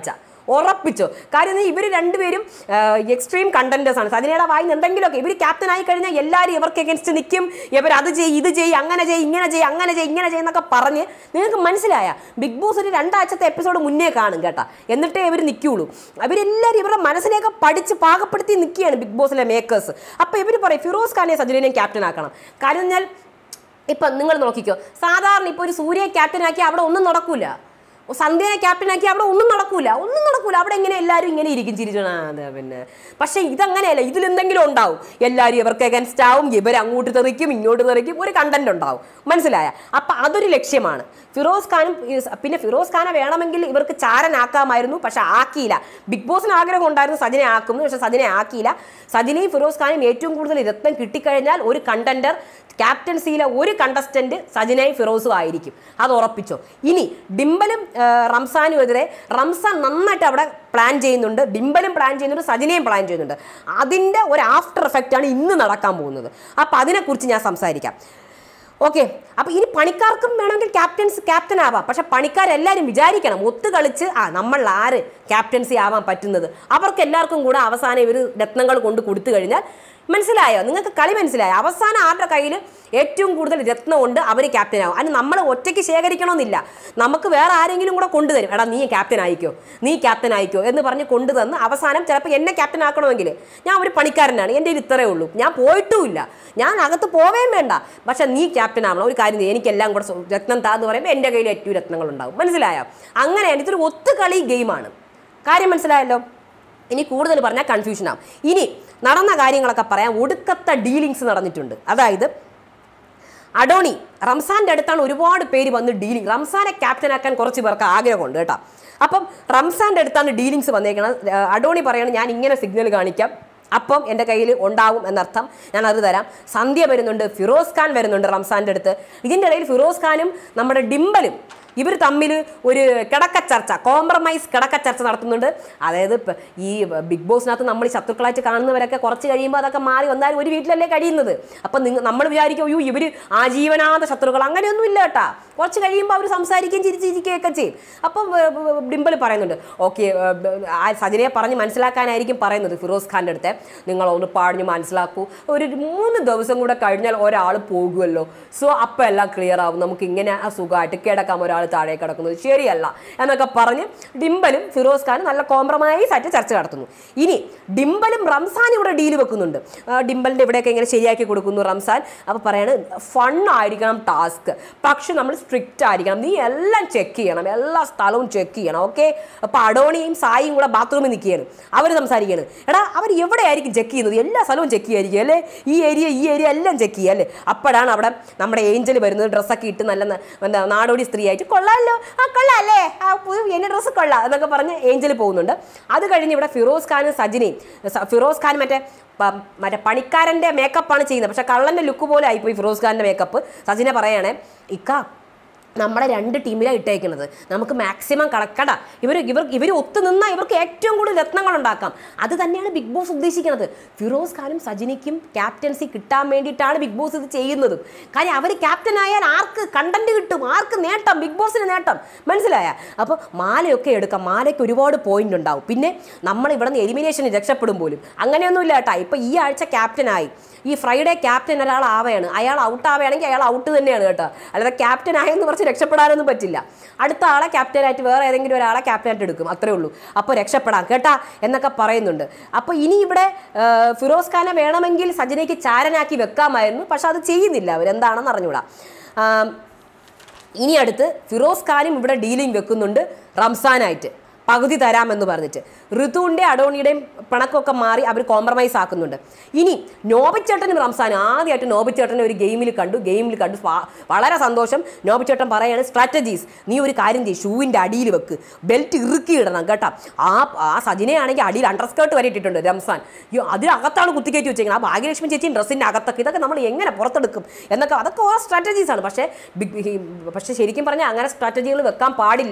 Speaker 1: ഉറപ്പിച്ചോ കാര്യം ഇവർ രണ്ടുപേരും എക്സ്ട്രീം കണ്ടന്റേഴ്സ് ആണ് സജിനയുടെ വായിന്ന് എന്തെങ്കിലുമൊക്കെ ഇവർ ക്യാപ്റ്റൻ ആയി കഴിഞ്ഞാൽ എല്ലാവരും ഇവർക്ക് എഗൻസ്റ്റ് നിൽക്കും ഇവർ അത് ചെയ്യും ഇത് ചെയ്യും അങ്ങനെ ചെയ്യും ഇങ്ങനെ ചെയ്യും അങ്ങനെ ചെയ്യും ഇങ്ങനെ ചെയ്യും എന്നൊക്കെ പറഞ്ഞ് നിങ്ങൾക്ക് മനസ്സിലായ ബിഗ് ബോസ് ഒരു രണ്ടാഴ്ചത്തെ എപ്പിസോഡ് മുന്നേ കാണും കേട്ടാ എന്നിട്ടേ ഇവർ നിൽക്കുകയുള്ളൂ അവരെല്ലാവരും ഇവരുടെ മനസ്സിനെയൊക്കെ പഠിച്ച് പാകപ്പെടുത്തി നിൽക്കുകയാണ് ബിഗ് ബോസിലെ മേക്കേഴ്സ് അപ്പോൾ ഇവർ പറയും ഫിറോസ് ഖാനെ സജിനെയും ക്യാപ്റ്റൻ ആക്കണം കാര്യം എന്നാൽ ഇപ്പം നിങ്ങൾ നോക്കിക്കോ സാധാരണ ഇപ്പോൾ ഒരു സൂര്യയെ ക്യാപ്റ്റൻ ആക്കി അവിടെ ഒന്നും നടക്കൂല ഓ, സന്ധ്യനെ ക്യാപ്റ്റൻ ആക്കി അവിടെ ഒന്നും നടക്കൂല ഒന്നും നടക്കൂല അവിടെ ഇങ്ങനെ എല്ലാവരും ഇങ്ങനെ ഇരിക്കും ചിരിച്ചോണ അതെ പിന്നെ പക്ഷേ ഇതങ്ങനെയല്ല ഇതിലെന്തെങ്കിലും ഉണ്ടാവും എല്ലാവരും ഇവർക്ക് അഗൻസ്റ്റ് ആവും ഇവർ അങ്ങോട്ട് തെറിക്കും ഇങ്ങോട്ട് തെറിക്കും ഒരു കണ്ടന്റ് ഉണ്ടാവും മനസ്സിലായ അപ്പം അതൊരു ലക്ഷ്യമാണ് ഫിറോസ് ഖാനും ഈ സ- പിന്നെ ഫിറോസ് ഖാനെ വേണമെങ്കിൽ ഇവർക്ക് ചാരനാക്കാമായിരുന്നു പക്ഷെ ആക്കിയില്ല ബിഗ് ബോസിന് ആഗ്രഹം ഉണ്ടായിരുന്നു സജിനെ ആക്കുന്നു പക്ഷെ സജിനെ ആക്കിയില്ല സജിനെയും ഫിറോസ് ഖാനും ഏറ്റവും കൂടുതൽ രത്നം കിട്ടിക്കഴിഞ്ഞാൽ ഒരു കണ്ടന്റർ ക്യാപ്റ്റൻസിയിലെ ഒരു കണ്ടസ്റ്റന്റ് സജിനയും ഫിറോസും ആയിരിക്കും അത് ഉറപ്പിച്ചോ ഇനി ഡിംബലും ആ, റംസാനും എതിരെ റംസാൻ നന്നായിട്ട് അവിടെ പ്ലാൻ ചെയ്യുന്നുണ്ട് ഡിംബലും പ്ലാൻ ചെയ്യുന്നുണ്ട് സജിനയും പ്ലാൻ ചെയ്യുന്നുണ്ട് അതിൻ്റെ ഒരു ആഫ്റ്റർ എഫക്റ്റ് ആണ് ഇന്ന് നടക്കാൻ പോകുന്നത് അപ്പം അതിനെക്കുറിച്ച് ഞാൻ സംസാരിക്കാം ഓക്കെ അപ്പൊ ഇനി പണിക്കാർക്കും വേണമെങ്കിൽ ക്യാപ്റ്റൻസ് ക്യാപ്റ്റൻ ആവാം പക്ഷെ പണിക്കാരെല്ലാവരും വിചാരിക്കണം ഒത്തു കളിച്ച് ആ നമ്മൾ ആര് ക്യാപ്റ്റൻസി ആവാൻ പറ്റുന്നത് അവർക്ക് എല്ലാവർക്കും കൂടെ അവസാനം ഇവർ രത്നങ്ങൾ കൊണ്ട് കൊടുത്തു കഴിഞ്ഞാൽ മനസ്സിലായോ നിങ്ങൾക്ക് കളി മനസ്സിലായോ അവസാനം ആരുടെ കയ്യിൽ ഏറ്റവും കൂടുതൽ രത്നമുണ്ട് അവർ ക്യാപ്റ്റൻ ആവും അതിന് നമ്മൾ ഒറ്റയ്ക്ക് ശേഖരിക്കണമെന്നില്ല നമുക്ക് വേറെ ആരെങ്കിലും കൂടെ കൊണ്ടുതരും എടാ നീ ക്യാപ്റ്റൻ ആയിക്കോ നീ ക്യാപ്റ്റൻ ആയിക്കോ എന്ന് പറഞ്ഞ് കൊണ്ടുതന്ന് അവസാനം ചിലപ്പോൾ എന്നെ ക്യാപ്റ്റൻ ആക്കണമെങ്കിൽ ഞാൻ ഒരു പണിക്കാരനാണ് എൻ്റെ കയ്യിൽ ഇത്രയേ ഉള്ളൂ ഞാൻ പോയിട്ടുമില്ല ഞാൻ അകത്ത് പോവേം വേണ്ട പക്ഷെ നീ ക്യാപ്റ്റൻ ആവണം ഒരു കാര്യം ചെയ്യ്, എനിക്കെല്ലാം കൂടെ സ്വ- രത്നം താ എന്ന് പറയുമ്പോൾ എൻ്റെ കയ്യിൽ ഏറ്റവും രത്നങ്ങൾ ഉണ്ടാവും മനസ്സിലായോ അങ്ങനെയാണ് ഇതൊരു ഒത്തുകളി ഗെയിമാണ് കാര്യം മനസ്സിലായല്ലോ ഇനി കൂടുതൽ പറഞ്ഞാൽ കൺഫ്യൂഷൻ ആവും ഇനി നടന്ന കാര്യങ്ങളൊക്കെ പറയാം ഒടുക്കത്തെ ഡീലിങ്സ് നടന്നിട്ടുണ്ട് അതായത് അഡോണി റംസാന്റെ അടുത്താണ് ഒരുപാട് പേര് വന്ന് ഡീലിംഗ് റംസാനെ ക്യാപ്റ്റനാക്കാൻ കുറച്ച് പേർക്ക് ആഗ്രഹമുണ്ട് കേട്ടോ അപ്പം റംസാന്റെ അടുത്താണ് ഡീലിങ്സ് വന്നേക്കുന്നത് ഏർ അഡോണി പറയണം ഞാൻ ഇങ്ങനെ സിഗ്നൽ കാണിക്കാം അപ്പം എൻ്റെ കയ്യിൽ ഉണ്ടാവും എന്നർത്ഥം ഞാൻ അത് തരാം സന്ധ്യ വരുന്നുണ്ട് ഫിറോസ് ഖാൻ വരുന്നുണ്ട് റംസാന്റെ അടുത്ത് ഇതിൻ്റെ ഇടയിൽ ഫിറോസ് ഖാനും നമ്മുടെ ഡിംബലും ഇവർ തമ്മിൽ ഒരു കിടക്ക ചർച്ച കോംപ്രമൈസ് കിടക്ക ചർച്ച നടത്തുന്നുണ്ട് അതായത് ഇപ്പ ഈ ബിഗ് ബോസിനകത്ത് നമ്മൾ ശത്രുക്കളായിട്ട് കാണുന്നവരൊക്കെ കുറച്ച് കഴിയുമ്പോൾ അതൊക്കെ മാറി വന്നാലും ഒരു വീട്ടിലല്ലേ കഴിയുന്നത് അപ്പം നിങ്ങൾ നമ്മൾ വിചാരിക്കും അയ്യോ ഇവർ ആജീവനാന്ത ശത്രുക്കൾ അങ്ങനെയൊന്നും ഇല്ല കേട്ടാ കുറച്ച് കഴിയുമ്പോൾ അവർ സംസാരിക്കുകയും ചിരിച്ചിരിക്കുകയൊക്കെ ചെയ്യും അപ്പം ഡിംപിൾ പറയുന്നുണ്ട് ഓക്കെ സജിനയെ പറഞ്ഞ് മനസ്സിലാക്കാനായിരിക്കും പറയുന്നത് ഫിറോസ് ഖാൻ്റെ അടുത്ത് നിങ്ങളൊന്ന് പാടിഞ്ഞ് മനസ്സിലാക്കൂ ഒരു മൂന്ന് ദിവസം കൂടെ കഴിഞ്ഞാൽ ഒരാൾ പോകുമല്ലോ സോ അപ്പം എല്ലാം ക്ലിയർ ആവും നമുക്ക് ഇങ്ങനെ സുഖമായിട്ട് കിടക്കാം ഒരാൾ താഴെ കിടക്കുന്നത് ശരിയല്ല എന്നൊക്കെ പറഞ്ഞ് ഡിംബലും ഫിറോസ് ഖാനും നല്ല കോംപ്രമൈസ് ആയിട്ട് ചർച്ച നടത്തുന്നു ഇനി ഡിംബലും റംസാനും ഇവിടെ ഡീൽ വെക്കുന്നുണ്ട് ആ, ഡിംബലിൻ്റെ ഇവിടെയൊക്കെ ഇങ്ങനെ ശരിയാക്കി കൊടുക്കുന്നു റംസാൻ അപ്പോൾ പറയാണ് ഫൺ ആയിരിക്കണം ടാസ്ക് പക്ഷെ നമ്മൾ സ്ട്രിക്റ്റ് ആയിരിക്കണം നീ എല്ലാം ചെക്ക് ചെയ്യണം എല്ലാ സ്ഥലവും ചെക്ക് ചെയ്യണം ഓക്കെ അപ്പോൾ അഡോണിയും സായിയും കൂടെ ബാത്റൂമിൽ നിൽക്കുകയാണ് അവർ സംസാരിക്കുകയാണ് എടാ അവർ എവിടെയായിരിക്കും ചെക്ക് ചെയ്യുന്നത് എല്ലാ സ്ഥലവും ചെക്ക് ചെയ്യുമായിരിക്കും അല്ലേ ഈ ഏരിയ ഈ ഏരിയ എല്ലാം ചെക്ക് ചെയ്യുക അല്ലേ അപ്പോഴാണ് അവിടെ നമ്മുടെ ഏഞ്ചൽ വരുന്നത് ഡ്രസ്സൊക്കെ ഇട്ട് നല്ല ന- എന്താ നാടോടി സ്ത്രീ ആയിട്ട് കൊള്ളാമല്ലോ ആ കൊള്ളാം അല്ലേ ആ പുതിയ എൻ്റെ ഡ്രസ്സ് കൊള്ളാം എന്നൊക്കെ പറഞ്ഞ് ഏഞ്ചൽ പോകുന്നുണ്ട് അത് കഴിഞ്ഞ് ഇവിടെ ഫിറോസ് ഖാനും സജിനയും സ- ഫിറോസ് ഖാൻ മറ്റേ പ- മറ്റേ പണിക്കാരൻ്റെ മേക്കപ്പാണ് ചെയ്യുന്നത് പക്ഷെ കള്ളൻ്റെ ലുക്ക് പോലെ ആയിപ്പോയി ഫിറോസ് ഖാൻ്റെ മേക്കപ്പ് സജിന പറയണേ ഇക്ക നമ്മളെ രണ്ട് ടീമിലാണ് ഇട്ടേക്കുന്നത് നമുക്ക് മാക്സിമം കളക്കട ഇവർ ഇവർ ഇവർ ഒത്തു നിന്നാൽ ഇവർക്ക് ഏറ്റവും കൂടുതൽ രത്നങ്ങൾ ഉണ്ടാക്കാം അത് തന്നെയാണ് ബിഗ് ബോസ് ഉദ്ദേശിക്കുന്നത് ഫിറോസ് ഖാനും സജിനിക്കും ക്യാപ്റ്റൻസി കിട്ടാൻ വേണ്ടിയിട്ടാണ് ബിഗ് ബോസ് ഇത് ചെയ്യുന്നതും കാര്യം അവർ ക്യാപ്റ്റൻ ആയാൽ ആർക്ക് കണ്ടന്റ് കിട്ടും ആർക്ക് നേട്ടം ബിഗ് ബോസിന് നേട്ടം മനസ്സിലായ അപ്പോൾ മാലയൊക്കെ എടുക്കാം മാലയ്ക്ക് ഒരുപാട് പോയിന്റ് ഉണ്ടാവും പിന്നെ നമ്മൾ ഇവിടെ നിന്ന് എലിമിനേഷന് രക്ഷപ്പെടും പോലും അങ്ങനെയൊന്നുമില്ല കേട്ടാ ഇപ്പം ഈ ആഴ്ച ക്യാപ്റ്റനായി ഈ ഫ്രൈഡേ ക്യാപ്റ്റൻ ഒരാൾ ആവുകയാണ് അയാൾ ഔട്ട് ആവുകയാണെങ്കിൽ അയാൾ ഔട്ട് തന്നെയാണ് കേട്ടോ അല്ലാതെ ക്യാപ്റ്റൻ ആയെന്ന് കുറച്ച് രക്ഷപ്പെടാനൊന്നും പറ്റില്ല അടുത്ത ആളെ ക്യാപ്റ്റനായിട്ട് വേറെ ഏതെങ്കിലും ഒരാളെ ക്യാപ്റ്റനായിട്ട് എടുക്കും അത്രേ ഉള്ളൂ അപ്പോൾ രക്ഷപ്പെടാം കേട്ടാ എന്നൊക്കെ പറയുന്നുണ്ട് അപ്പോൾ ഇനി ഇവിടെ ആ, ഫിറോസ് ഖാനെ വേണമെങ്കിൽ സജിനയ്ക്ക് ചാരനാക്കി വെക്കാമായിരുന്നു പക്ഷെ അത് ചെയ്യുന്നില്ല അവരെന്താണെന്ന് അറിഞ്ഞൂടാ ആ, ഇനി അടുത്ത് ഫിറോസ് ഖാനും ഇവിടെ ഡീലിംഗ് വെക്കുന്നുണ്ട് റംസാനായിട്ട് പകുതി തരാമെന്ന് പറഞ്ഞിട്ട് ഋതുവിൻ്റെ അഡോണിയുടെയും പിണക്കമൊക്കെ മാറി അവർ കോംപ്രമൈസ് ആക്കുന്നുണ്ട് ഇനി നോബിച്ചേട്ടനും റംസാനും ആദ്യമായിട്ട് നോബിച്ചേട്ടനെ ഒരു ഗെയിമിൽ കണ്ടു ഗെയിമിൽ കണ്ടു വ- വളരെ സന്തോഷം നോബിച്ചേട്ടൻ പറയാണ് സ്ട്രാറ്റജീസ് നീ ഒരു കാര്യം ചെയ്യും ഷൂവിൻ്റെ അടിയിൽ വെക്ക് ബെൽറ്റ് ഇറുക്കി ഇടണം കേട്ടോ ആ ആ സജിനയാണെങ്കിൽ അടിയിൽ അണ്ടർസ്കേർട്ട് വരെ ഇട്ടിട്ടുണ്ട് റംസാൻ അയ്യോ അതിനകത്താണ് കുത്തിക്കയറ്റി വെച്ചേക്കുന്നത് ആ ഭാഗ്യലക്ഷ്മി ചേച്ചിയും ഡ്രസ്സിൻ്റെ അകത്തൊക്കെ ഇതൊക്കെ നമ്മൾ എങ്ങനെ പുറത്തെടുക്കും എന്നൊക്കെ അതൊക്കെ ഓരോ സ്ട്രാറ്റജീസ് ആണ് പക്ഷേ ബിഗ് പക്ഷേ ശരിക്കും പറഞ്ഞാൽ അങ്ങനെ സ്ട്രാറ്റജികൾ വെക്കാൻ പാടില്ല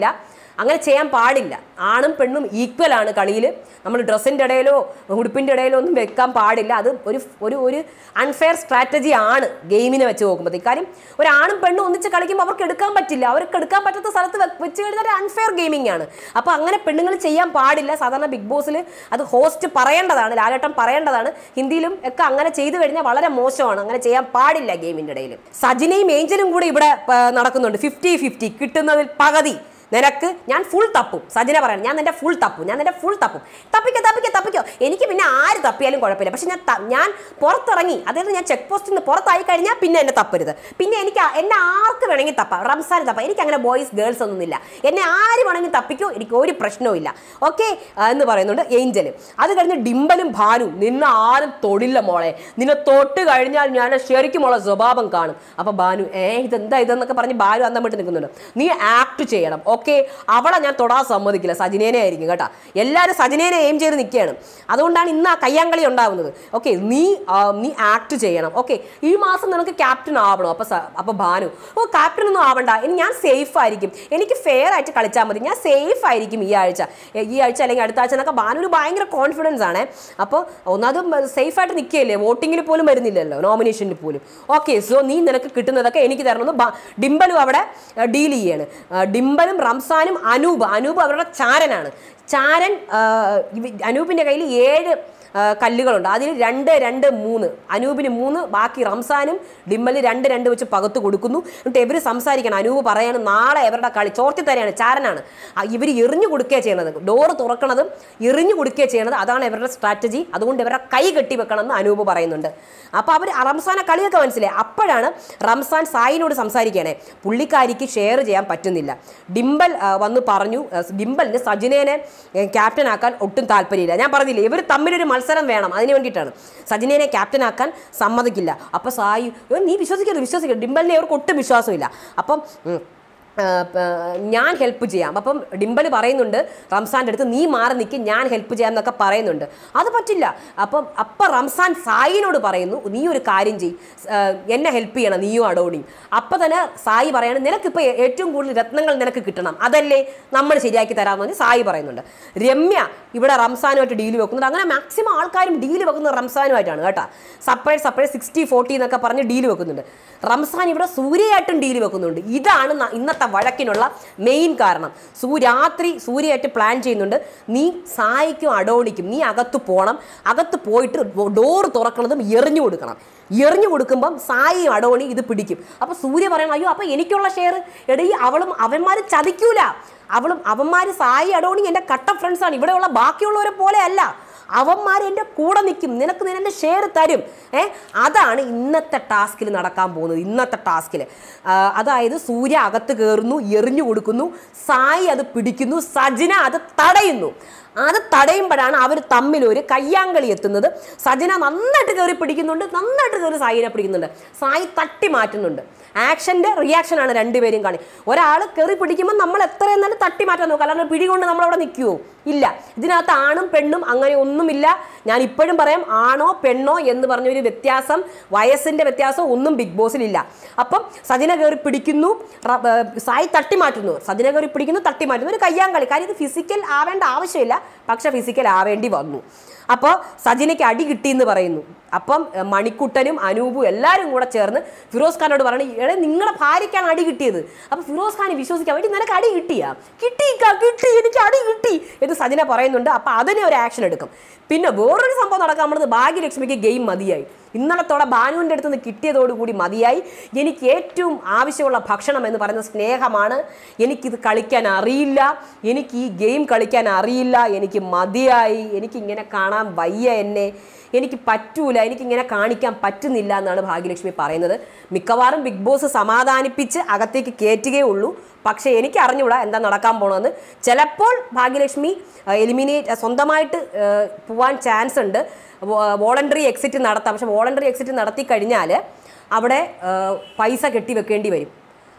Speaker 1: അങ്ങനെ ചെയ്യാൻ പാടില്ല ആണും പെണ്ണും ഈക്വൽ ആണ് കളിയിൽ നമ്മൾ ഡ്രസ്സിൻ്റെ ഇടയിലോ ഉടുപ്പിൻ്റെ ഇടയിലോ ഒന്നും വെക്കാൻ പാടില്ല അത് ഒരു ഒരു ഒരു അൺഫെയർ സ്ട്രാറ്റജി ആണ് ഗെയിമിനെ വെച്ച് നോക്കുമ്പോഴത്തേക്ക് കാര്യം ഒരു ആണും പെണ്ണും ഒന്നിച്ച് കളിക്കുമ്പോൾ അവർക്ക് എടുക്കാൻ പറ്റില്ല അവർക്ക് എടുക്കാൻ പറ്റാത്ത സ്ഥലത്ത് വെ- വെച്ച് കഴിഞ്ഞാൽ ഒരു അൺഫെയർ ഗെയിമിംഗ് ആണ് അപ്പോൾ അങ്ങനെ പെണ്ണുങ്ങൾ ചെയ്യാൻ പാടില്ല സാധാരണ ബിഗ് ബോസിൽ അത് ഹോസ്റ്റ് പറയേണ്ടതാണ് ലാലേട്ടൻ പറയേണ്ടതാണ് ഹിന്ദിയിലും ഒക്കെ അങ്ങനെ ചെയ്തു കഴിഞ്ഞാൽ വളരെ മോശമാണ് അങ്ങനെ ചെയ്യാൻ പാടില്ല ഗെയിമിൻ്റെ ഇടയിൽ സജിനയും ഏഞ്ചലും കൂടി ഇവിടെ ആ, നടക്കുന്നുണ്ട് ഫിഫ്റ്റി ഫിഫ്റ്റി കിട്ടുന്നതിൽ പകുതി നിനക്ക് ഞാൻ ഫുൾ തപ്പും സജിന പറയണം ഞാൻ നിന്റെ ഫുൾ തപ്പും ഞാൻ നിന്റെ ഫുൾ തപ്പും തപ്പിക്കോ തപ്പിക്കോ തപ്പിക്കോ എനിക്ക് പിന്നെ ആര് തപ്പിയാലും കുഴപ്പമില്ല പക്ഷെ ഞാൻ ത- ഞാൻ പുറത്തിറങ്ങി അതായത് ഞാൻ ചെക്ക് പോസ്റ്റിൽ നിന്ന് പുറത്തായി കഴിഞ്ഞാൽ പിന്നെ എന്നെ തപ്പരുത് പിന്നെ എനിക്ക് ആ- എന്നെ ആർക്ക് വേണമെങ്കിൽ തപ്പാം റംസാൻ തപ്പാം എനിക്ക് അങ്ങനെ ബോയ്സ് ഗേൾസ് ഒന്നുമില്ല എന്നെ ആര് വേണമെങ്കിൽ തപ്പിക്കോ എനിക്ക് ഒരു പ്രശ്നവും ഇല്ല ഓക്കെ എന്ന് പറയുന്നുണ്ട് ഏഞ്ചലും അത് കഴിഞ്ഞ് ഡിംബലും ഭാനും നിന്നെ ആരും തൊടില്ല മോളെ നിന്നെ തൊട്ട് കഴിഞ്ഞാൽ ഞാൻ ശരിക്കും ഉള്ള സ്വഭാവം കാണും അപ്പൊ ഭാനു ഏ ഇതെന്താ ഇതെന്നൊക്കെ പറഞ്ഞ് ഭാനു അന്തം വിട്ട് നിൽക്കുന്നുണ്ട് നീ ആക്ട് ചെയ്യണം ഓക്കെ അവളെ ഞാൻ തൊടാൻ സമ്മതിക്കില്ല സജിനേനെ ആയിരിക്കും കേട്ടാ എല്ലാവരും സജിനേനെ എയിം ചെയ്ത് നിൽക്കുകയാണ് അതുകൊണ്ടാണ് ഇന്ന് ആ കയ്യാങ്കളി ഉണ്ടാകുന്നത് ഓക്കെ നീ ആ, നീ ആക്ട് ചെയ്യണം ഓക്കെ ഈ മാസം നിനക്ക് ക്യാപ്റ്റൻ ആവണം അപ്പൊ സ- അപ്പൊ ഭാനു ഓ ക്യാപ്റ്റൻ ഒന്നും ആവണ്ട ഇനി ഞാൻ സേഫ് ആയിരിക്കും എനിക്ക് ഫെയർ ആയിട്ട് കളിച്ചാൽ മതി ഞാൻ സേഫ് ആയിരിക്കും ഈ ആഴ്ച എ, ഈ ആഴ്ച അല്ലെങ്കിൽ അടുത്ത ആഴ്ച എന്നൊക്കെ ഭാനുവിന് ഭയങ്കര കോൺഫിഡൻസ് ആണ് അപ്പോൾ ഒന്നാമത് സേഫ് ആയിട്ട് നിൽക്കുകയല്ലേ വോട്ടിങ്ങിൽ പോലും വരുന്നില്ലല്ലോ നോമിനേഷനിൽ പോലും ഓക്കെ സോ നീ നിനക്ക് കിട്ടുന്നതൊക്കെ എനിക്ക് തരണമെന്ന് ബ- ഡിംബലും അവിടെ ഡീൽ ചെയ്യാണ് ആ, ഡിംബലും റംസാനും അനൂപ് അനൂപ് അവരുടെ ചാരനാണ് ചാരൻ ആ, ഇവ- അനൂപിൻ്റെ കയ്യിൽ ഏഴ് ആ, കല്ലുകളുണ്ട് അതിൽ രണ്ട് രണ്ട് മൂന്ന് അനൂപിന് മൂന്ന് ബാക്കി റംസാനും ഡിമ്മല് രണ്ട് രണ്ട് വെച്ച് പകത്ത് കൊടുക്കുന്നു എന്നിട്ട് ഇവർ സംസാരിക്കണം അനൂപ് പറയാണ് നാളെ ഇവരുടെ കളി ചോർത്തി തരെയാണ് ചാരനാണ് ഇവർ എറിഞ്ഞു കൊടുക്കുകയാണ് ചെയ്യണത് ഡോറ് തുറക്കണതും എറിഞ്ഞു കൊടുക്കുകയാണ് ചെയ്യണത് അതാണ് ഇവരുടെ സ്ട്രാറ്റജി അതുകൊണ്ട് ഇവരുടെ കൈ കെട്ടി വെക്കണം എന്ന് അനൂപ് പറയുന്നുണ്ട് അപ്പോൾ അവർ റംസാനെ കളിയൊക്കെ മനസ്സിലായി അപ്പോഴാണ് റംസാൻ സായിനോട് സംസാരിക്കുകയാണേ പുള്ളിക്കാരിക്ക് ഷെയർ ചെയ്യാൻ പറ്റുന്നില്ല ഡിംബൽ ആ, വന്ന് പറഞ്ഞു ആ, ഡിംബലിന് സജിനേനെ ക്യാപ്റ്റൻ ആക്കാൻ ഒട്ടും താല്പര്യമില്ല ഞാൻ പറഞ്ഞില്ലേ ഇവർ തമ്മിലൊരു മത്സരം വേണം അതിന് വേണ്ടിയിട്ടാണ് സജിനേനെ ക്യാപ്റ്റൻ ആക്കാൻ സമ്മതിക്കില്ല അപ്പോൾ സായി "ഏ, നീ വിശ്വസിക്കരുത് വിശ്വസിക്കരുത് ഡിംബലിനെ അവർക്ക് ഒട്ടും വിശ്വാസമില്ല അപ്പം ഉം, ആ, പ- ഞാൻ ഹെൽപ്പ് ചെയ്യാം അപ്പം ഡിംബൽ പറയുന്നുണ്ട് റംസാൻ്റെ അടുത്ത് നീ മാറി നിൽക്ക് ഞാൻ ഹെൽപ്പ് ചെയ്യാം എന്നൊക്കെ പറയുന്നുണ്ട് അത് പറ്റില്ല അപ്പം അപ്പം റംസാൻ സായിനോട് പറയുന്നു നീ ഒരു കാര്യം ചെയ് ആ, എന്നെ ഹെൽപ്പ് ചെയ്യണം നീയും അടോണിയും അപ്പം തന്നെ സായി പറയാണ് നിനക്കിപ്പോൾ ഏറ്റവും കൂടുതൽ രത്നങ്ങൾ നിനക്ക് കിട്ടണം അതല്ലേ നമ്മൾ ശരിയാക്കി തരാമെന്ന് പറഞ്ഞ് സായി പറയുന്നുണ്ട് രമ്യ ഇവിടെ റംസാനുമായിട്ട് ഡീൽ വെക്കുന്നുണ്ട് അങ്ങനെ മാക്സിമം ആൾക്കാരും ഡീൽ വെക്കുന്നത് റംസാനുമായിട്ടാണ് കേട്ടോ സെപ്പറേറ്റ് സെപ്പറേറ്റ് സിക്സ്റ്റി ഫോർട്ടി എന്നൊക്കെ പറഞ്ഞ് ഡീൽ വെക്കുന്നുണ്ട് റംസാൻ ഇവിടെ സൂര്യയായിട്ടും ഡീൽ വെക്കുന്നുണ്ട് ഇതാണ് ന- ഇന്നത്തെ വഴക്കിനുള്ള മെയിൻ കാരണം സൂ രാത്രി സൂര്യയായിട്ട് പ്ലാൻ ചെയ്യുന്നുണ്ട് നീ സായിക്കും അടോണിക്കും നീ അകത്ത് പോകണം അകത്ത് പോയിട്ട് ഡോറ് തുറക്കണതും എറിഞ്ഞു കൊടുക്കണം എറിഞ്ഞു കൊടുക്കുമ്പം സായിയും അടോണി ഇത് പിടിക്കും അപ്പോൾ സൂര്യ പറയണം അയ്യോ അപ്പോൾ എനിക്കുള്ള ഷെയർ എടീ അവളും അവന്മാർ ചതിക്കൂല അവളും അവന്മാർ സായി അടോണി എൻ്റെ കട്ട ഫ്രണ്ട്സാണ് ഇവിടെയുള്ള ബാക്കിയുള്ളവരെ പോലെ അല്ല അവന്മാർ എൻ്റെ കൂടെ നിൽക്കും നിനക്ക് നിന്നെ ഷെയർ തരും ഏ അതാണ് ഇന്നത്തെ ടാസ്കിൽ നടക്കാൻ പോകുന്നത് ഇന്നത്തെ ടാസ്കിൽ അതായത് സൂര്യ അകത്ത് കയറുന്നു എറിഞ്ഞു കൊടുക്കുന്നു സായി അത് പിടിക്കുന്നു സജിന അത് തടയുന്നു അത് തടയുമ്പോഴാണ് അവർ തമ്മിൽ ഒരു കയ്യാങ്കളി എത്തുന്നത് സജിന നന്നായിട്ട് കയറി പിടിക്കുന്നുണ്ട് നന്നായിട്ട് കയറി സായിനെ പിടിക്കുന്നുണ്ട് സായി തട്ടി മാറ്റുന്നുണ്ട് ആക്ഷൻ്റെ റിയാക്ഷനാണ് രണ്ടുപേരും കാണി ഒരാൾ കയറി പിടിക്കുമ്പോൾ നമ്മൾ എത്ര എന്നാലും തട്ടി മാറ്റാൻ നോക്കുക അല്ലാണ്ട് പിടി കൊണ്ട് നമ്മളവിടെ നിൽക്കുമോ ഇല്ല ഇതിനകത്ത് ആണും പെണ്ണും അങ്ങനെ ഒന്നുമില്ല ഞാൻ ഇപ്പോഴും പറയാം ആണോ പെണ്ണോ എന്ന് പറഞ്ഞൊരു വ്യത്യാസം വയസ്സിൻ്റെ വ്യത്യാസം ഒന്നും ബിഗ് ബോസിലില്ല അപ്പം സജിന കയറി പിടിക്കുന്നു റ- ഏർ സായി തട്ടി മാറ്റുന്നു സജിന കയറി പിടിക്കുന്നു തട്ടി മാറ്റുന്നു ഒരു കയ്യാങ്കളി കാര്യം ഇത് ഫിസിക്കൽ ആവേണ്ട ആവശ്യമില്ല പക്ഷെ ഫിസിക്കൽ ആവേണ്ടി വന്നു അപ്പോൾ സജിനയ്ക്ക് അടി കിട്ടിയെന്ന് പറയുന്നു അപ്പം ഏർ മണിക്കുട്ടനും അനൂപും എല്ലാവരും കൂടെ ചേർന്ന് ഫിറോസ് ഖാനോട് പറഞ്ഞു എടേ നിങ്ങളുടെ ഭാര്യയ്ക്കാണ് അടി കിട്ടിയത് അപ്പോൾ ഫിറോസ് ഖാനെ വിശ്വസിക്കാൻ വേണ്ടി നിനക്ക് അടി കിട്ടിയാ കിട്ടി ഇക്ക, കിട്ടി എനിക്ക് അടി കിട്ടി എന്ന് സജിന പറയുന്നുണ്ട് അപ്പോൾ അതിനെ ഒരു ആക്ഷൻ എടുക്കും പിന്നെ വേറൊരു സംഭവം നടക്കാൻ പോകുന്നത് ഭാഗ്യലക്ഷ്മിക്ക് ഗെയിം മതിയായി ഇന്നലത്തോടെ ബാനുവിൻ്റെ അടുത്ത് നിന്ന് കിട്ടിയതോടുകൂടി മതിയായി എനിക്ക് ഏറ്റവും ആവശ്യമുള്ള ഭക്ഷണം എന്ന് പറയുന്നത് സ്നേഹമാണ് എനിക്കിത് കളിക്കാൻ അറിയില്ല എനിക്ക് ഈ ഗെയിം കളിക്കാൻ അറിയില്ല എനിക്ക് മതിയായി എനിക്കിങ്ങനെ കാണാൻ വയ്യ എന്നെ എനിക്ക് പറ്റൂല എനിക്കിങ്ങനെ കാണിക്കാൻ പറ്റുന്നില്ല എന്നാണ് ഭാഗ്യലക്ഷ്മി പറയുന്നത് മിക്കവാറും ബിഗ് ബോസ് സമാധാനിപ്പിച്ച് അകത്തേക്ക് കയറ്റുകയേ ഉള്ളൂ പക്ഷേ എനിക്ക് അറിഞ്ഞുകൂടാ എന്താ നടക്കാൻ പോകണമെന്ന് ചിലപ്പോൾ ഭാഗ്യലക്ഷ്മി എലിമിനേറ്റ് സ്വന്തമായിട്ട് ഏഹ്, പോവാൻ ചാൻസ് ഉണ്ട് വോളണ്ടറി എക്സിറ്റ് നടത്താം പക്ഷെ വോളണ്ടറി എക്സിറ്റ് നടത്തി കഴിഞ്ഞാൽ അവിടെ ഏഹ്, പൈസ കെട്ടി വെക്കേണ്ടി വരും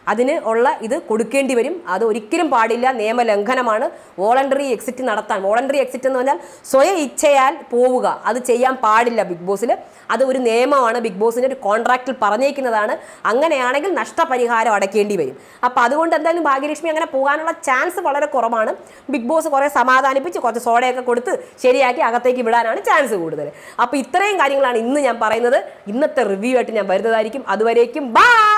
Speaker 1: അതിന് ഉള്ള ഇത് കൊടുക്കേണ്ടി വരും അത് ഒരിക്കലും പാടില്ല നിയമലംഘനമാണ് വോളണ്ടറി എക്സിറ്റ് നടത്താൻ വോളണ്ടറി എക്സിറ്റ് എന്ന് പറഞ്ഞാൽ സ്വയം ഇച്ഛയാൽ പോവുക അത് ചെയ്യാൻ പാടില്ല ബിഗ് ബോസിൽ അത് ഒരു നിയമമാണ് ബിഗ് ബോസിന്റെ ഒരു കോൺട്രാക്റ്റിൽ പറഞ്ഞേക്കുന്നതാണ് അങ്ങനെയാണെങ്കിൽ നഷ്ടപരിഹാരം അടയ്ക്കേണ്ടി വരും അപ്പം അതുകൊണ്ട് എന്തായാലും ഭാഗ്യലക്ഷ്മി അങ്ങനെ പോകാനുള്ള ചാൻസ് വളരെ കുറവാണ് ബിഗ് ബോസ് കുറേ സമാധാനിപ്പിച്ച് കുറച്ച് സോഡയൊക്കെ കൊടുത്ത് ശരിയാക്കി അകത്തേക്ക് വിടാനാണ് ചാൻസ് കൂടുതൽ അപ്പോൾ ഇത്രയും കാര്യങ്ങളാണ് ഇന്ന് ഞാൻ പറയുന്നത് ഇന്നത്തെ റിവ്യൂ ആയിട്ട് ഞാൻ വരുന്നതായിരിക്കും അതുവരേക്കും ബൈ